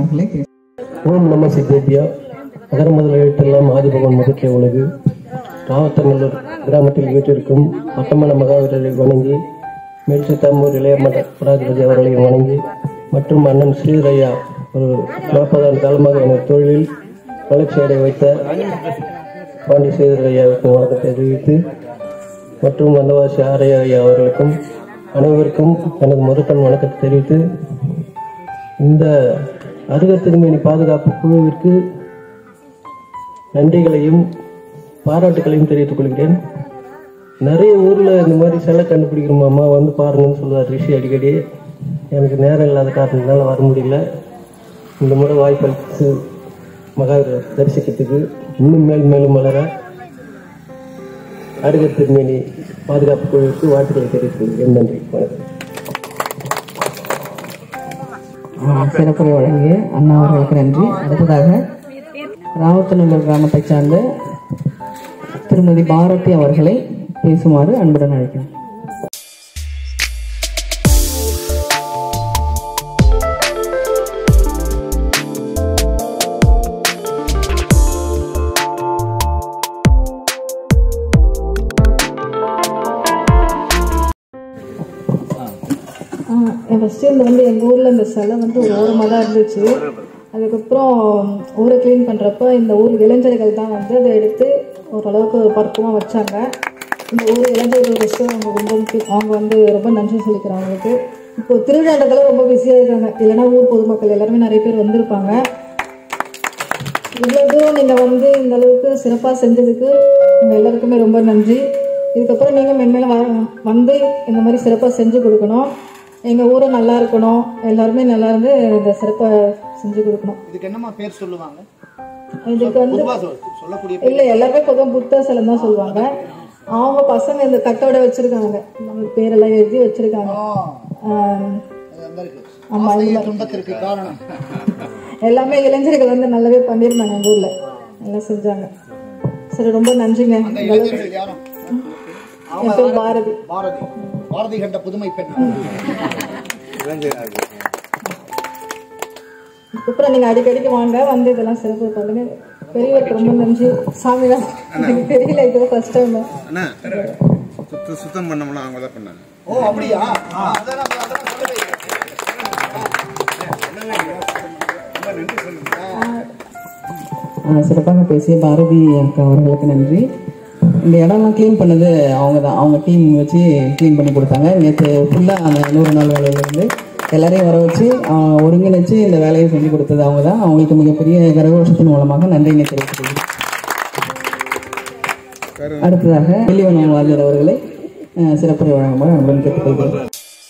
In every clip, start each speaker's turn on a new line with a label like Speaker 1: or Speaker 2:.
Speaker 1: அவர்களை பேச
Speaker 2: ஓம் நம சித்தேபியா அகர முதல் எழுத்தெல்லாம் ஆதிபகவன் முதற்கே உலகு ராவத்தநல்லூர் கிராமத்தில் வீட்டிற்கும் பட்டமண மகாவீரரை வணங்கி மேல்சித்தாமூர் இளைய மட படாதிபதி அவர்களையும் வணங்கி மற்றும் அண்ணன் ஸ்ரீரையா ஒரு நாற்பதாண்டு காலமாக எனது தொழிலில் வளர்ச்சி அடைய வைத்த பாண்டி ஸ்ரீரையாவுக்கு வணக்கத்தை தெரிவித்து மற்றும் வந்தவாசி ஆரையா ஐயா அவர்களுக்கும் அனைவருக்கும் எனது முதற்கண் வணக்கத்தை தெரிவித்து இந்த அருகத் திருமேனி பாதுகாப்பு குழுவிற்கு நன்றிகளையும் பாராட்டுகளையும் தெரிவித்துக் கொள்கிறேன் நிறைய ஊர்ல இந்த மாதிரி சிலை கண்டுபிடிக்கிறோம் அம்மா வந்து பாருங்கன்னு சொல்லுவார் ரிஷி அடிக்கடி எனக்கு நேரம் இல்லாத காரணத்தினால வர முடியல இந்த முறை வாய்ப்பளித்து மகாவீரர் தரிசிக்கிறதுக்கு இன்னும் மேல் மேலும் வளர அருகத் திருமேனி பாதுகாப்பு குழுவிற்கு வாழ்த்துக்களை தெரிவித்துக் கொள்கிறேன் நன்றி வணக்கம்
Speaker 1: சிறப்புரை வழங்கிய அண்ணா அவர்களுக்கு நன்றி அடுத்ததாக ராவத்தநல்லூர் கிராமத்தைச் சார்ந்த திருமதி பாரதி அவர்களை பேசுமாறு அன்புடன் அழைக்கிறேன்
Speaker 3: ஃபஸ்ட்டு இந்த வந்து எங்கள் ஊரில் இந்த சிலை வந்து ஒரு ஓரமாக தான் இருந்துச்சு அதுக்கப்புறம் ஊரை க்ளீன் பண்ணுறப்ப இந்த ஊர் இளைஞர்கள் தான் வந்து அதை எடுத்து ஓரளவுக்கு பருப்பமாக வச்சாங்க இந்த ஊர் இளைஞர்கள் ஃபஸ்ட்டு அவங்க ரொம்ப முக்கியம் அவங்க வந்து ரொம்ப நன்றி சொல்லிக்கிறாங்க அவங்களுக்கு இப்போ திருவிழாட்டத்தில் ரொம்ப பிஸியாக இருக்காங்க இல்லைன்னா ஊர் பொதுமக்கள் எல்லாருமே நிறைய பேர் வந்திருப்பாங்க இவ்வளோ தூரம் நீங்கள் வந்து இந்த அளவுக்கு சிறப்பாக செஞ்சதுக்கு உங்கள் எல்லாருக்குமே ரொம்ப நன்றி இதுக்கப்புறம் நீங்கள் மென்மேலும் வ வந்து இந்த மாதிரி சிறப்பாக செஞ்சு கொடுக்கணும் எங்கள் ஊரை நல்லா இருக்கணும் எல்லாருமே நல்லா இருந்து இந்த சிறப்பாக செஞ்சு கொடுக்கணும்
Speaker 4: இதுக்கு என்னம்மா பேர் சொல்லுவாங்க
Speaker 3: இதுக்கு வந்து
Speaker 4: பொதுவா சொல் சொல்லக்கூடிய
Speaker 3: இல்லை எல்லாருமே பொதுவாக புத்த சிலம் தான் சொல்லுவாங்க அவங்க பசங்க இந்த கட்டோட வச்சிருக்காங்க நம்ம பேரெல்லாம் எழுதி வச்சிருக்காங்க ஆஹ்
Speaker 4: அது அந்த இருக்கு
Speaker 3: ஆமா,
Speaker 4: ஆசைய துன்பத்திற்கு காரணம்
Speaker 3: எல்லாமே இளைஞர்கள் வந்து நல்லாவே பண்ணியிருந்தாங்க எங்கள் ஊரில் நல்லா செஞ்சாங்க சரி ரொம்ப நன்றிங்க
Speaker 4: அந்த இளைஞர்கள் யாரும்
Speaker 3: என் பேர் பாரதி
Speaker 4: பாரதி பாரதி கண்ட புதுமை பெண்
Speaker 3: அப்புறம் நீங்க அடிக்கடிக்கு வாங்க வந்து இதெல்லாம் சிறப்பு பண்ணுங்க பெரியவருக்கு ரொம்ப நன்றி சாமி தான் எனக்கு தெரியல இது ஃபர்ஸ்ட் டைம்
Speaker 5: அண்ணா சுத்த சுத்தம் பண்ணோம்னா அவங்க தான் பண்ணாங்க
Speaker 4: ஓ அப்படியா அதான் நம்ம அதெல்லாம் சொல்லவே இல்லை.
Speaker 1: ஆஹ் சிறப்பாக பேசிய பாரதி அக்கா அவர்களுக்கு நன்றி இந்த இடம்லாம் க்ளீன் பண்ணது அவங்க தான் அவங்க டீம் வச்சு க்ளீன் பண்ணி கொடுத்தாங்க நேற்று ஃபுல்லாக அந்த நூறு நாள் வேலையிலேருந்து எல்லாரையும் வர வச்சு ஆஹ் ஒருங்கிணைச்சு இந்த வேலையை செஞ்சு கொடுத்தது அவங்க தான் அவங்களுக்கு மிகப்பெரிய கரகோஷத்தின் மூலமாக நன்றினை தெரிவித்துக் அடுத்ததாக வெள்ளிவனம் வாழ்ந்தர் அவர்களை ஆஹ் சிறப்புரை வழங்குமாறு அன்புடன் கேட்டுக்கொள்கிறேன்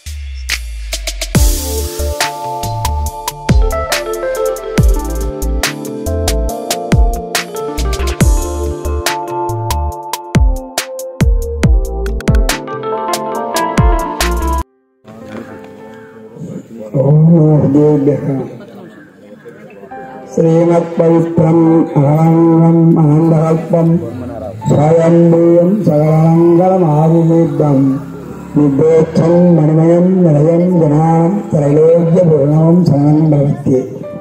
Speaker 6: ശ്രീമത്പവിത്രം അഹളംഗം അനന്തകൽപ്പം സ്വയംഭൂയം സകലമംഗളമാവിബുദ്ധം നിദ്രേച്ഛം മണിമയം നിലയം ജനാനം ത്രൈലോക്യപൂർണവും சரணம் பவத்தி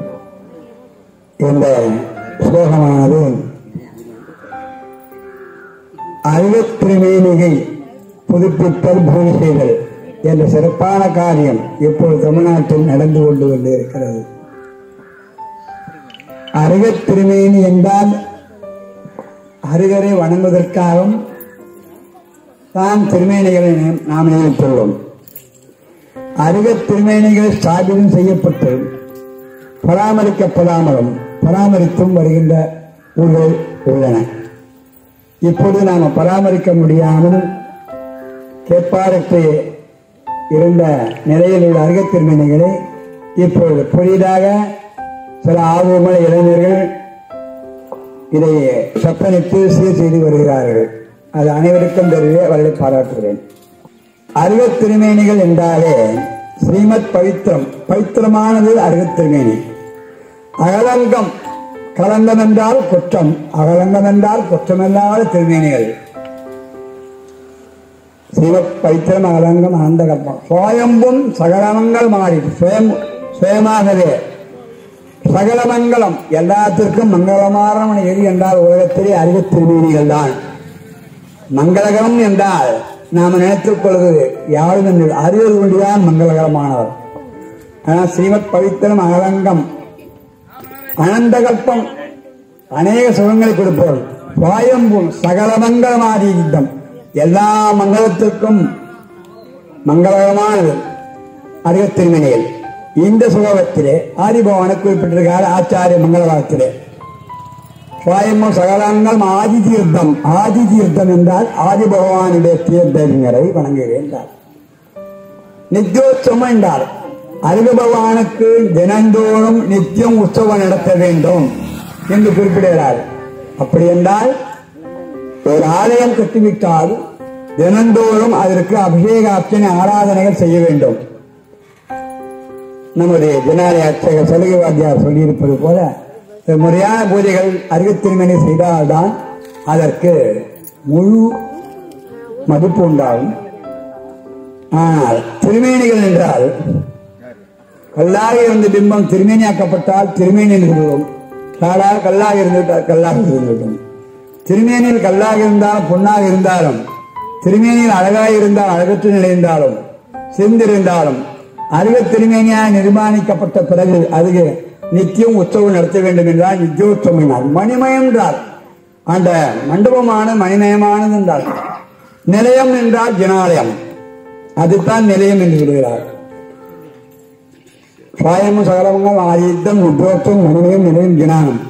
Speaker 6: இந்த ஸ்லோகமானது அருகத்திருமேனிகை புதுப்பித்தல் பூமி செய்தல் என்ற சிறப்பான காரியம் இப்பொழுது தமிழ்நாட்டில் நடந்து கொண்டு கொண்டு இருக்கிறது அருகத் திருமேனி என்றால் அருகரை வணங்குவதற்காகவும் தான் திருமேனிகளை நாம் நாம் நினைத்துள்ளோம் அருகத் திருமேனிகள் ஸ்தாபிதம் செய்யப்பட்டு பராமரிக்கப்படாமலும் பராமரித்தும் வருகின்ற ஊர்கள் உள்ளன இப்பொழுது நாம் பராமரிக்க முடியாமல் கேட்பாரற்று இருந்த நிலையில் உள்ள அருகத் திருமேனிகளை இப்பொழுது புதிதாக சில ஆர்வமான இளைஞர்கள் இதை சப்பனித்து சீர் செய்து வருகிறார்கள் அது அனைவருக்கும் தெரிய அவர்களை பாராட்டுகிறேன் அருகத் திருமேனிகள் என்றாலே ஸ்ரீமத் பவித்திரம் பவித்திரமானது அருகத் திருமேனி அகலங்கம் கலங்கம் என்றால் குற்றம் அகலங்கம் என்றால் குற்றமில்லாத திருமேனிகள் ஸ்ரீமத் பவித்திரம் அகலங்கம் ஆனந்த கல்பம் சுவயம்பும் சகலமங்கள் மாறி சுயம் சுயமாகவே சகல மங்களம் எல்லாத்திற்கும் மங்களமான எது என்றால் உலகத்திலே அறிவு திருமேனிகள் தான் மங்களகரம் என்றால் நாம் நினைத்துக் கொள்வது யாரும் என்று அறிவது ஒன்றுதான் மங்களகரமானவர் ஆனால் ஸ்ரீமத் பவித்திரம் அகலங்கம் அனந்தகல்பம் அநேக சுகங்களை கொடுப்பவர் வாயம்பும் சகல மங்களமாதி யுத்தம் எல்லா மங்களத்திற்கும் மங்களகரமானது அறிவு திருமணிகள் இந்த சுகவத்திலே ஆதிபவனை குறிப்பிட்டிருக்கார் ஆச்சாரிய மங்களவாரத்திலே சுவாயமும் சகலங்கள் ஆதி தீர்த்தம் ஆதி தீர்த்தம் என்றால் ஆதி பகவானுடைய தீர்த்தங்களை வணங்குகிறேன் என்றார் நித்தியோத்சவம் என்றார் அறிவு பகவானுக்கு தினந்தோறும் நித்தியம் உற்சவம் நடத்த வேண்டும் என்று குறிப்பிடுகிறார் அப்படி என்றால் ஒரு ஆலயம் கட்டிவிட்டால் தினந்தோறும் அதற்கு அபிஷேக அர்ச்சனை ஆராதனைகள் செய்ய வேண்டும் நமது ஜனாலய அர்ச்சகர் சலுகை வாத்தியார் சொல்லியிருப்பது போல முறையான பூஜைகள் அறிவுத்திருமணி செய்தால்தான் அதற்கு முழு மதிப்பு உண்டாகும் ஆனால் திருமேனிகள் என்றால் கல்லாக இருந்த பிம்பம் திருமேனியாக்கப்பட்டால் திருமேனி என்று சொல்லுவோம் காலாக கல்லாக இருந்துவிட்டால் கல்லாக இருந்துவிட்டோம் திருமேனியில் கல்லாக இருந்தாலும் பொன்னாக இருந்தாலும் திருமேனியில் அழகாக இருந்தால் அழகற்று நிலைந்தாலும் சிந்திருந்தாலும் அருக திருமேனியாக நிர்மாணிக்கப்பட்ட பிறகு அது நித்தியம் உற்சவம் நடத்த வேண்டும் என்றால் நித்தியோற்சவம் என்றார் மணிமயம் என்றார் அந்த மண்டபமான மணிமயமானது என்றார் நிலையம் என்றால் ஜனாலயம் அதுதான் நிலையம் என்று சொல்கிறார் சுவாயமும் சகலமும் ஆதித்தம் உத்ரோத்தம் மணிமயம் நிலையம் ஜனானம்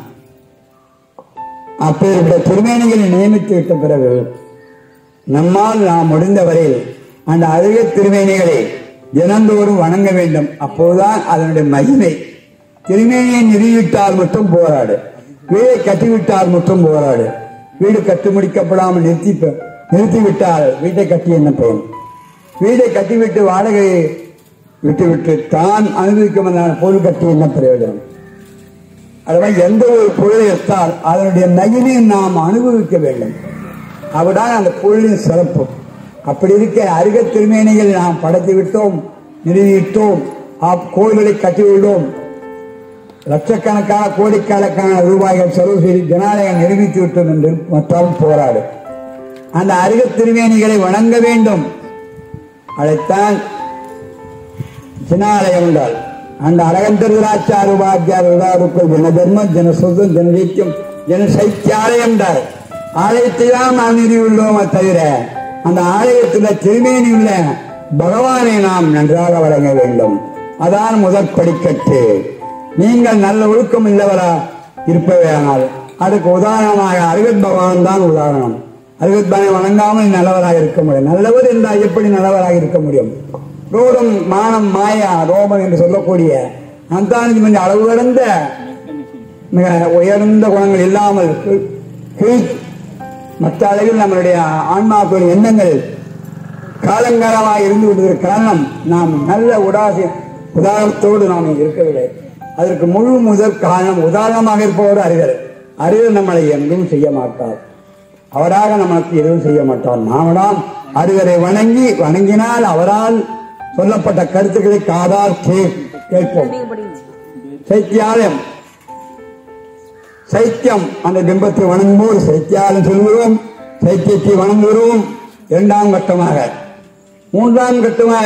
Speaker 6: அப்பேற்பட்ட திருமேனிகளை நியமித்து விட்ட பிறகு நம்மால் நாம் முடிந்தவரையில் அந்த அருக திருமேனிகளை தினந்தோறும் வணங்க வேண்டும் அப்போதுதான் அதனுடைய மகிமை திருமேனியை நிறுவிவிட்டால் மட்டும் போராடு வீடை கட்டிவிட்டால் மட்டும் போராடு வீடு கட்டி முடிக்கப்படாமல் நிறுத்தி நிறுத்திவிட்டால் வீட்டை கட்டி என்ன பயன் வீடை கட்டிவிட்டு வாடகையை விட்டுவிட்டு தான் அனுபவிக்கும் அந்த பொருள் கட்டி என்ன பிரயோஜனம் அதுவரை எந்த ஒரு பொருளை எடுத்தால் அதனுடைய மகிமையை நாம் அனுபவிக்க வேண்டும் அதுதான் அந்த பொருளின் சிறப்பு அப்படி இருக்க அருக திருமேனிகள் நாம் படைத்து விட்டோம் நிறுவிவிட்டோம் அப் கோயில்களை கட்டிவிட்டோம் லட்சக்கணக்கான கோடிக்கணக்கான ரூபாய்கள் செலவு செய்து ஜனாலயம் நிரூபித்து விட்டோம் என்று மற்றால் போராடு அந்த அருக திருமேனிகளை வணங்க வேண்டும் அதைத்தான் ஜனாலயம் என்றால் அந்த அழகந்தராச்சார உபாத்தியார் உதாருக்குள் ஜன தர்மம் ஜன சுதம் ஜன நித்தியம் ஜன சைத்தியாலயம் என்றார் ஆலயத்தை தான் நாம் நிறுவியுள்ளோமே தவிர அந்த ஆலயத்தில் திருமேனி உள்ள பகவானை நாம் நன்றாக வழங்க வேண்டும் அதான் முதற் படிக்கட்டு நீங்கள் நல்ல ஒழுக்கம் இல்லவரா இருப்பவையானால் அதுக்கு உதாரணமாக அருகத் பகவான் தான் உதாரணம் அருகத் பகவானை வணங்காமல் நல்லவராக இருக்க முடியும் நல்லவர் என்றால் எப்படி நல்லவராக இருக்க முடியும் ரோடம் மானம் மாயா ரோபம் என்று சொல்லக்கூடிய அந்தானது கொஞ்சம் அளவு கடந்த மிக உயர்ந்த குணங்கள் இல்லாமல் கீழ்- கீழ் மற்ற அளவில் நம்மளுடைய ஆன்மாக்களின் எண்ணங்கள் காலங்காலமாக இருந்து விடுவதற்கு காரணம் நாம் நல்ல உடாசி உதாரணத்தோடு நாம் இருக்கவில்லை அதற்கு முழு முதல் காரணம் உதாரணமாக இருப்பவர் அறிவர் அறிவர் நம்மளை எங்கும் செய்ய மாட்டார் அவராக நமக்கு எதுவும் செய்ய மாட்டார் நாமதான் அறிவரை வணங்கி வணங்கினால் அவரால் சொல்லப்பட்ட கருத்துக்களை காதால் கே- கேட்போம் சைத்தியாலயம் சைத்தியம் அந்த பிம்பத்தை வணங்கும்போது சைத்தியாலயம் சொல்கிறோம் சைத்தியத்தை வணங்குகிறோம் இரண்டாம் கட்டமாக மூன்றாம் கட்டமாக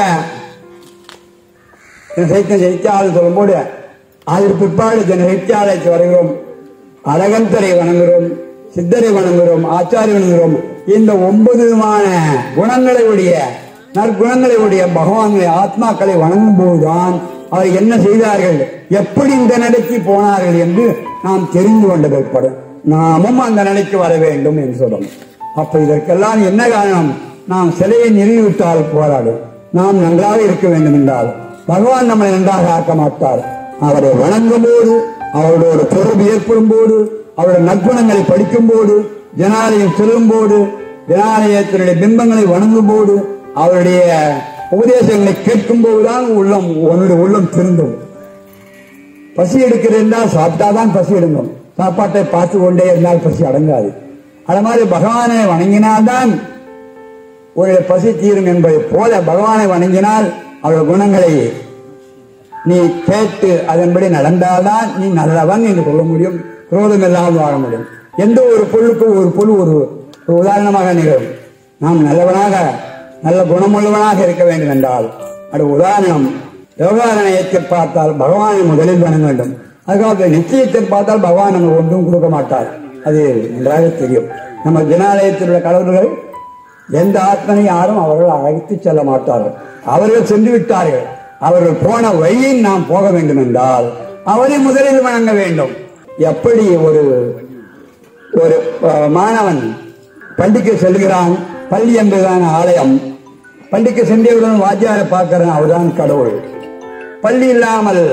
Speaker 6: இந்த சைத்தியம் சைத்தியாலயம் சொல்லும்போது அதற்கு பிற்பாடு இந்த சைத்தியாலயத்தை வருகிறோம் அழகந்தரை வணங்குகிறோம் சித்தரை வணங்குகிறோம் ஆச்சாரி வணங்குகிறோம் இந்த ஒன்பது விதமான குணங்களை உடைய நற்குணங்களை உடைய பகவான்களை ஆத்மாக்களை வணங்கும் போதுதான் அவர் என்ன செய்தார்கள் எப்படி இந்த நிலைக்கு போனார்கள் என்று நாம் தெரிந்து கொண்ட பிற்பாடு நாமும் அந்த நிலைக்கு வர வேண்டும் என்று சொல்லணும் அப்ப இதற்கெல்லாம் என்ன காரணம் நாம் சிலையை நிறுவிவிட்டால் போராடும் நாம் நன்றாக இருக்க வேண்டும் என்றால் பகவான் நம்மை நன்றாக ஆக்க மாட்டார் அவரை வணங்கும் போது அவரோட தொடர்பு ஏற்படும் போது அவருடைய நற்குணங்களை படிக்கும் போது ஜனாலயம் செல்லும் போது ஜனாலயத்தினுடைய பிம்பங்களை வணங்கும் போது அவருடைய உபதேசங்களை கேட்கும் போதுதான் உள்ளம் உன்னுடைய உள்ளம் திருந்தும் பசி எடுக்கிறது என்றால் சாப்பிட்டாதான் பசி எடுக்கும் சாப்பாட்டை பார்த்து கொண்டே இருந்தால் பசி அடங்காது அது மாதிரி பகவானை வணங்கினால்தான் ஒரு பசி தீரும் என்பதை போல பகவானை வணங்கினால் அவருடைய குணங்களை நீ கேட்டு அதன்படி நடந்தால்தான் நீ நல்லவன் என்று சொல்ல முடியும் குரோதம் இல்லாமல் வாழ முடியும் எந்த ஒரு பொருளுக்கும் ஒரு பொருள் ஒரு ஒரு உதாரணமாக நிகழும் நாம் நல்லவனாக நல்ல குணமுள்ளவனாக இருக்க வேண்டும் என்றால் அது உதாரணம் விவகாரணையத்தை பார்த்தால் பகவானை முதலில் வணங்க வேண்டும் அதுக்காக நிச்சயத்தை பார்த்தால் பகவான் நம்ம ஒன்றும் கொடுக்க மாட்டார் அது நன்றாக தெரியும் நம்ம ஜனாலயத்தில் உள்ள கடவுள்கள் எந்த ஆத்மனை யாரும் அவர்கள் அழைத்து செல்ல மாட்டார்கள் அவர்கள் சென்று விட்டார்கள் அவர்கள் போன வழியில் நாம் போக வேண்டும் என்றால் அவரை முதலில் வணங்க வேண்டும் எப்படி ஒரு ஒரு அஹ், மாணவன் பள்ளிக்கு செல்கிறான் பள்ளி என்பதுதான் ஆலயம் பள்ளிக்கு சென்றவுடன் வாத்தியாரை பார்க்கிறான் அவர்தான் கடவுள் பள்ளி இல்லாமல்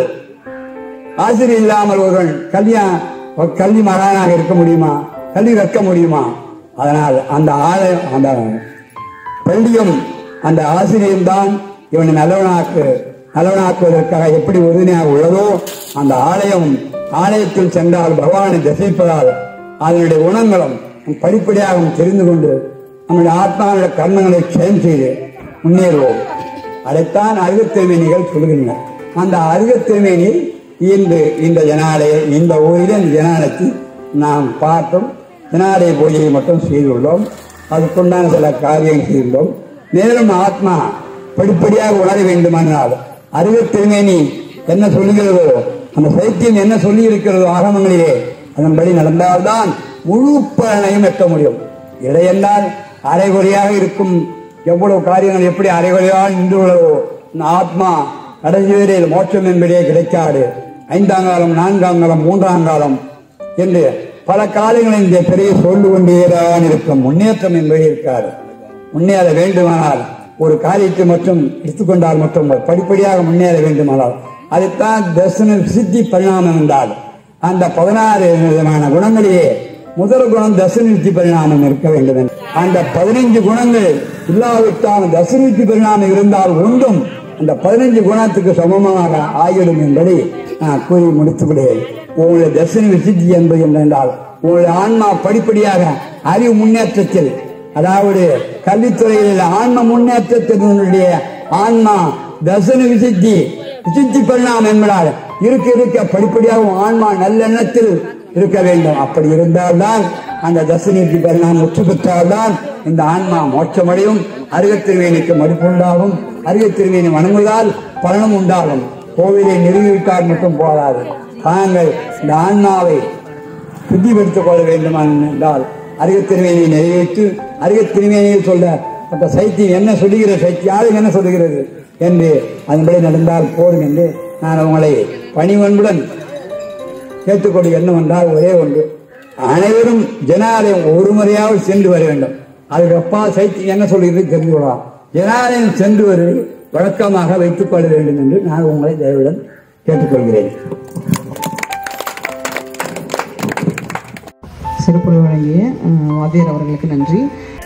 Speaker 6: ஆசிரியர் இல்லாமல் ஒருவன் கல்வியா ஒரு கல்வி மகானாக இருக்க முடியுமா கல்வி கற்க முடியுமா அதனால் அந்த ஆலயம் அந்த பள்ளியும் அந்த ஆசிரியரும் தான் இவனை நல்லவனாக்கு நல்லவனாக்குவதற்காக எப்படி உறுதுணையாக உள்ளதோ அந்த ஆலயம் ஆலயத்தில் சென்றால் பகவானை தரிசிப்பதால் அதனுடைய குணங்களும் படிப்படியாக தெரிந்து கொண்டு நம்முடைய ஆத்மாவுடைய கர்மங்களை க்ஷயம் செய்து முன்னேறுவோம் அதைத்தான் அருகத்திருமேனிகள் சொல்கின்றன அந்த அருகத்திருமேனி இன்று இந்த ஜனாலய இந்த ஊரில் இந்த ஜனாலயத்தில் நாம் பார்த்தோம் ஜனாலய பூஜையை மட்டும் செய்துள்ளோம் அதுக்குண்டான சில காரியங்கள் செய்துள்ளோம் மேலும் ஆத்மா படிப்படியாக உணர வேண்டுமானால் அருகத்திருமேனி என்ன சொல்லுகிறதோ அந்த சைத்தியம் என்ன சொல்லி இருக்கிறதோ ஆகமங்களிலே அதன்படி நடந்தால்தான் முழு பலனையும் எட்ட முடியும் இடையென்றால் அரைகுறையாக இருக்கும் எவ்வளவு காரியங்கள் எப்படி அரைகுறையாக நின்று உள்ளதோ இந்த ஆத்மா கடைசி வரையில் மோட்சம் என்பதே கிடைக்காது ஐந்தாம் காலம் நான்காம் காலம் மூன்றாம் காலம் என்று பல காலங்களில் இந்த பெரிய சொல்லு கொண்டேதான் இருக்கும் முன்னேற்றம் என்பதே இருக்காது முன்னேற வேண்டுமானால் ஒரு காரியத்தை மட்டும் எடுத்துக்கொண்டால் மட்டும் படிப்படியாக முன்னேற வேண்டுமானால் அதைத்தான் தர்சன சித்தி பரிணாமம் என்றால் அந்த பதினாறு விதமான குணங்களிலே முதல் குணம் தசனிருத்தி பரிணாமம் இருக்க வேண்டும் என்று. அந்த பதினைஞ்சு குணங்கள் இல்லாவிட்டால் தசனிருத்தி பரிணாமம் இருந்தால் ஒன்றும் அந்த பதினைஞ்சு குணத்துக்கு சமமாக ஆகிடும் என்பதை நான் கூறி முடித்துக் விடுகிறேன் உங்களுடைய தர்சன விசித்தி என்பது என்னென்றால் உங்களுடைய ஆன்மா படிப்படியாக அறிவு முன்னேற்றத்தில் அதாவது கல்வித்துறையில் ஆன்ம முன்னேற்றத்தினுடைய ஆன்மா தர்சன விசித்தி விசித்தி பரிணாமம் என்பதால் இருக்க இருக்க படிப்படியாக உன் ஆன்மா நல்லெண்ணத்தில் இருக்க வேண்டும் அப்படி இருந்தால்தான் அந்த தசனிக்கு பரிணாமம் முற்று பெற்றால்தான் இந்த ஆன்மா மோட்சமடையும் அருகத்திருவேணிக்கு மதிப்புண்டாகும் அருகத்திருவேணி வணங்குவதால் பலனும் உண்டாகும் கோவிலை நிறுவிவிட்டால் மட்டும் போதாது தாங்கள் இந்த ஆன்மாவை சுத்திப்படுத்திக் கொள்ள வேண்டுமான் என்றால் அருகத்திருமேனியை நிறைவேற்று அருகத்திருமேனியில் சொல்ல அந்த சைத்தியம் என்ன சொல்லுகிற சைத்தியாலும் என்ன சொல்லுகிறது என்று அதன்படி நடந்தால் போதும் என்று நான் உங்களை பணிவன்புடன் கேட்டுக்கொண்டு என்னவென்றால் ஒரே ஒன்று அனைவரும் ஜனாலயம் ஒரு முறையாவது சென்று வர வேண்டும் அதுக்கு அப்பா சைத்தியம் என்ன சொல்லுகிறது தெரிந்து கொள்ளலாம் ஜனாலயம் சென்று வருவது வழக்கமாக வைத்துக் கொள்ள வேண்டும் என்று நான் உங்களை தயவுடன் கேட்டுக்கொள்கிறேன்
Speaker 1: சிறப்புரை வழங்கிய அஹ், வாத்தியார் அவர்களுக்கு நன்றி